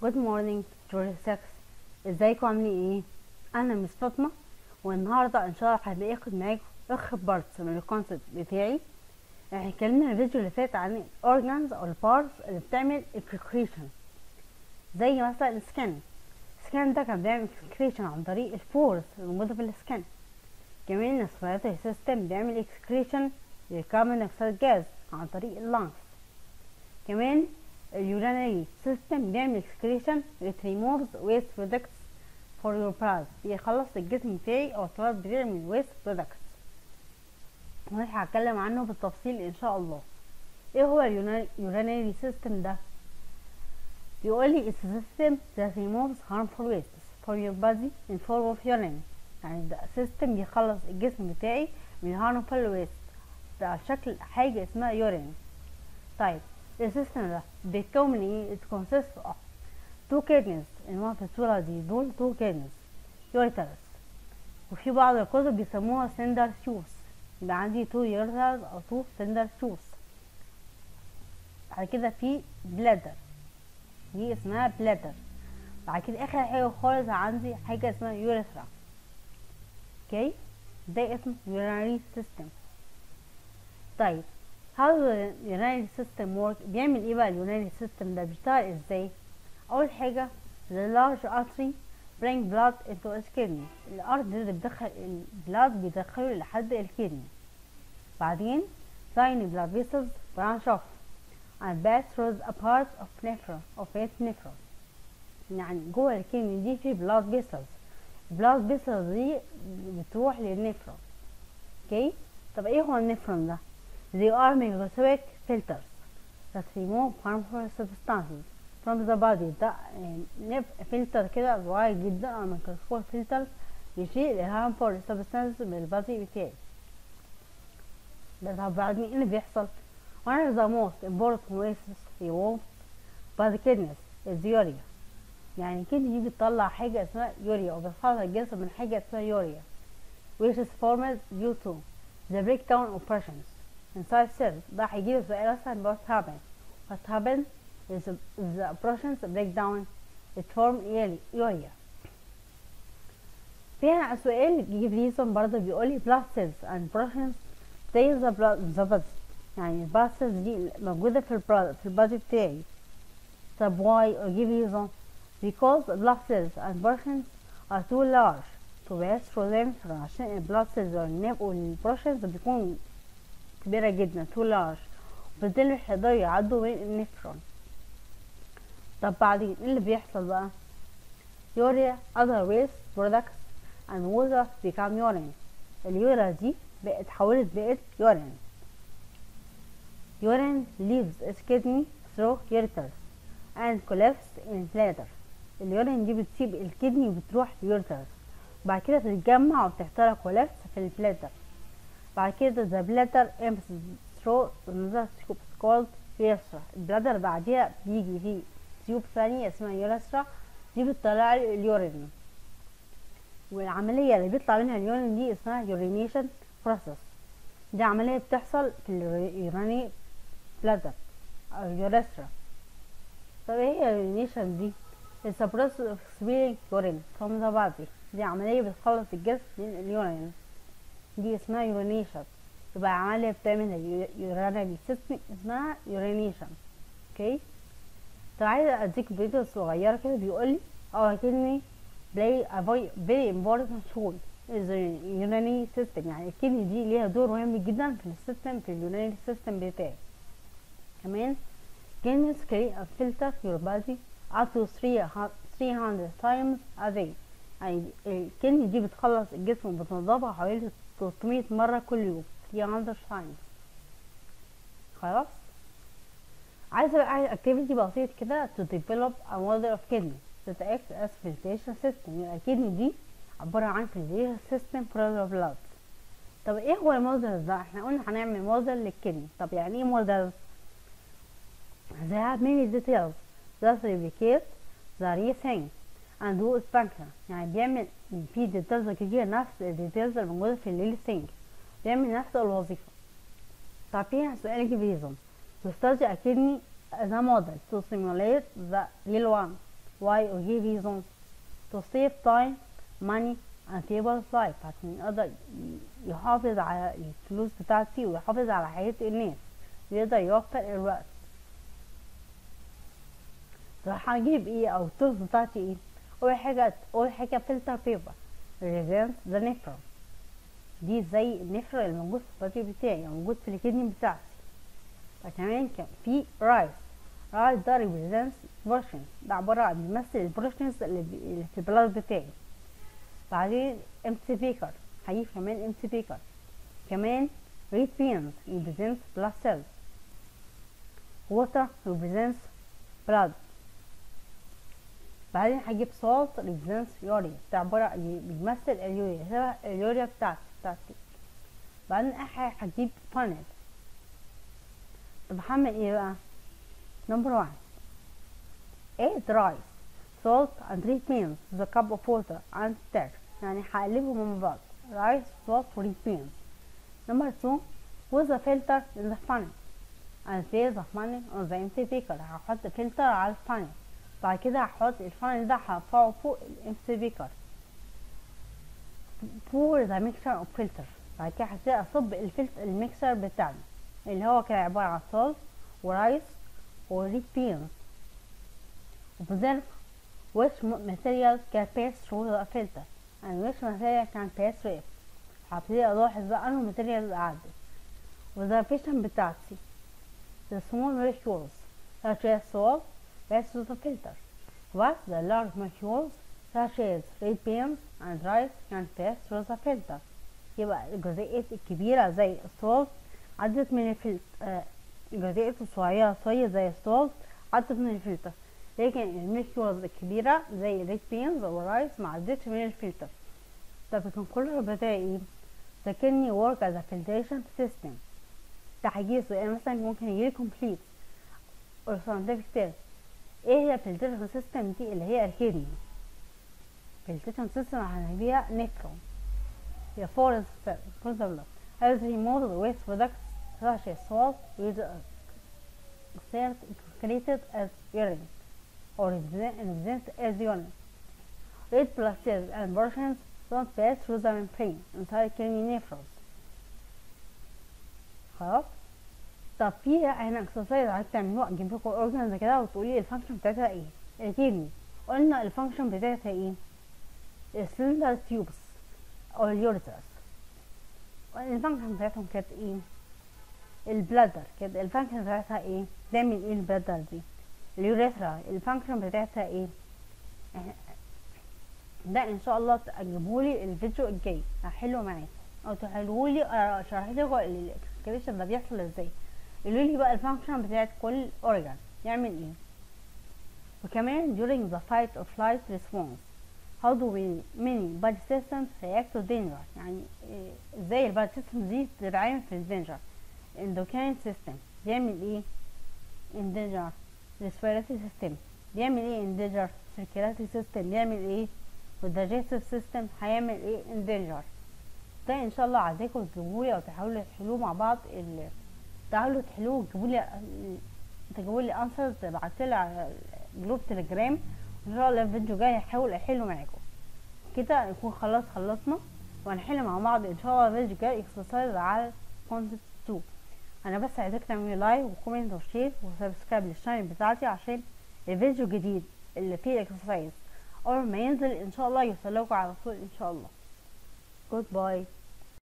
Good morning George 6 ازيكم عاملين ايه انا مس فاطمه والنهارده ان شاء الله هناخد معاكم اخر بارتس من الكونسيبت بتاعي احنا اتكلمنا الفيديو اللي فات عن الاورجانز او البارتس اللي بتعمل اكسكريشن زي مثلا السكن السكن ده كان بيعمل اكسكريشن عن طريق الفورس الموجوده في السكن كمان الريسبيراتوري سيستم بيعمل اكسكريشن للكربون دايوكسيد جاز عن طريق اللانكس كمان اليورانري سيستم بيعمل اكسكريشن it removes waste products for your blood بيخلص الجسم بتاعي او البلاد بتاعي من waste products وانا هتكلم عنه بالتفصيل ان شاء الله ايه هو اليورانري سيستم ده بيقولي it's a system that removes harmful wastes for your body in form of urine يعني ده سيستم بيخلص الجسم بتاعي من harmful waste ده على شكل حاجة اسمها يورين طيب السيستم ده بيتكون من ايه it consists of two kidneys انواع في الصورة دي دول two kidneys ureters وفي بعض الكتب بيسموها سندر شوز يبقى عندي two ureters او two سندر شوز بعد كده في بلادر دي اسمها بلادر بعد كده اخر حاجة خالص عندي حاجة اسمها يوريثرا اوكي ده اسمه urinary system طيب how the urinary system work بيعمل ايه بقى اليوناني سيستم ده بيشتغل ازاي اول حاجة the large artery bring blood into its kidney الارض دي بتدخل البلاد بيدخله لحد الكدني بعدين tiny blood vessels branch off and pass through a part of nephron of its nephron يعني جوه الكدني دي في blood vessels blood vessels دي بتروح للنفرون اوكي طب ايه هو النفرون ده They are microscopic filters that remove harmful substances from the body ده نف فلتر كده صغير جدا او ميكروسكوب فلتر بيشيل ال harmful substances من البادي بتاعي ده طب بعدين ايه اللي بيحصل one of the most important wastes removed by the kidneys is urea يعني الكدني دي بتطلع حاجة اسمها يوريا وبتخلص الجسم من حاجة اسمها يوريا which is formed due to the breakdown of pressures inside cells ده هيجيب سؤال مثلا what happened what happened is the operations break down it form urea فيها سؤال يجيب ريزون برضه بيقولي blood cells and portions زي the blood the body يعني البلاد cells دي موجودة في البلاد في البادي بتاعي طب why or give reason because blood cells and portions are too large to pass through them عشان البلاد cells والبروشنز بيكون كبيرة جدا too large وبالتالي مش هيقدروا يعدوا من النفرون طب بعدين ايه اللي بيحصل بقى urea other waste products and water become urine اليوريا دي بقت اتحولت بقت urine urine leaves its kidney through ureters and collapses in bladder اليورين دي بتسيب الكدني وبتروح اليورترز بعد كده تتجمع وتحترق كولابس في البلادر بعد كده the bladder empties through another tube called urethra البلادر بعديها بيجي فيه تيوب ثانية اسمها urethra دي بتطلع لي اليورين والعملية اللي بيطلع منها اليورين دي اسمها urination process دي عملية بتحصل في اليوراني بلادر أو اليورثرا طب ايه اليورينيشن دي؟ It's a process of expelling urine from the body دي عملية بتخلص الجسم من اليورين دي اسمها يورينيشن يبقى عملية بتعمل يورانري سيستم اسمها يورينيشن اوكي طب عايزة اديك فيديو صغيرة كده بيقولي our kidney play a very important role in the urinary system يعني الكدني دي ليها دور مهم جدا في السيستم في اليورانري سيستم بتاعي كمان kidneys carry a filter your body up to 300 times a day يعني الكدني دي بتخلص الجسم وبتنضفها حوالي 300 مرة كل يوم 300 times خلاص عايزة بقى activity بسيط كده to develop a model of kidney that acts as filtration system يعني الكدني دي عبارة عن filtration system for the blood طب ايه هو الموديل ده احنا قلنا هنعمل موديل للكدني طب يعني ايه موديل they have many details that replicate the real thing and do its function يعني بيعمل في ديتيلز كتير نفس الديتيلز الموجودة في الليل ثينك بيعمل نفس الوظيفة طب فيها سؤال يجيب ريزون to study a kidney as a model to simulate the real one why or give reasons to save time money and stable life عشان يقدر يحافظ على الفلوس بتاعتي ويحافظ على حياة الناس ويقدر يوفر الوقت راح اجيب ايه او التولز بتاعتي ايه اول حاجة اول حاجة فلتر بيبر represents the nephron دي زي النفر اللي موجود في البادي بتاعي او موجود في الكدني بتاعتي وكمان كان في رايس رايس ده represents portions ده عبارة عن بيمثل البروشنز اللي, بي- اللي في البلاد بتاعي بعدين empty beaker هجيب كمان empty beaker كمان red beans represents blood cells water represents blood بعدين هجيب salt represents urea ده عبارة عن بيمثل اليوريا شبه اليوريا بتاعتي بتاعتي بعدين اخر حاجة هجيب funnel طب هعمل ايه بقى number one add rice salt and red beans to the cup of water and stir يعني هقلبهم من بعض rice salt و red beans number two with a filter in the funnel and place the funnel on the empty beaker هحط فلتر على الفانل بعد كده هحط الفانل ده هرفعه فوق الامتي بيكر pour the mixture of filter بعد كده هبتدي اصب الفلتر الميكسر بتاعنا اللي هو كان عبارة عن salt ورايس وريد beans observe which material can pass through the filter and which material can pass through it هبتدي الاحظ بقى انه material اللي عدت والobservation بتاعتي the small molecules such as salt pass through the filter but the large molecules such as red beans and rice can pass through the filter يبقى الجزيئات الكبيرة زي السولت عدت من الفلتر الجزيئات الصغيرة شوية زي السولت عدت من الفلتر لكن الميكيولز الكبيرة زي الريد بينز والرايس ما عدتش من الفلتر طب كان كل البداية ايه؟ The kidney work as a filtration system ده هيجي سؤال مثلا ممكن يجي complete or scientific test ايه هي filtration system دي اللي هي الكدني filtration system هنبيها نيفرون هي forest for the blood has removed waste products such as salt which are excreted as urine or represent as urine. Red blood cells and portions don't pass through the membrane inside kidney nephrons. خلاص طب في هنا اكسرسايز عايز تعملوه اجيب لكم اورجنز كده وتقولي الفانكشن بتاعتها ايه الكدني قلنا الفانكشن بتاعتها ايه السلندر تيوبس او اليوريترس الفانكشن بتاعتهم كانت ايه البلادر كانت الفانكشن بتاعتها ايه تعمل ايه البلادر دي اليوريثرا الفانكشن بتاعتها ايه ده ان شاء الله تجيبهولي الفيديو الجاي هحله معاكم او تحلهولي اشرح لكم الاكسكريشن ده بيحصل ازاي قولوا لي بقى الفانكشن بتاعت كل اورجان يعمل ايه وكمان during the fight or flight response how do we many body systems react to danger يعني إيه ازاي البادي سيستم دي بتتعامل في الدينجر endocrine system بيعمل ايه in danger respiratory system بيعمل ايه in danger circulatory system بيعمل ايه والdigestive system هيعمل ايه in danger ده ان شاء الله عايزاكم تجيبولي او تحاولوا تحلوه مع بعض ال... تعالوا تحلوه وتجيبولي تجيبولي انسرز تبعتولي على جروب تليجرام ان شاء الله الفيديو جاي هحاول احله معاكم كده نكون خلاص خلصنا وهنحل مع بعض ان شاء الله الفيديو جاي اكسرسايز على كونتنت 2 انا بس عايزاك تعملوا لايك وكومنت وشير وسبسكرايب للشانل بتاعتي عشان الفيديو الجديد اللي فيه الاكسرسايز اول ما ينزل ان شاء الله يوصلكوا على طول ان شاء الله جود باي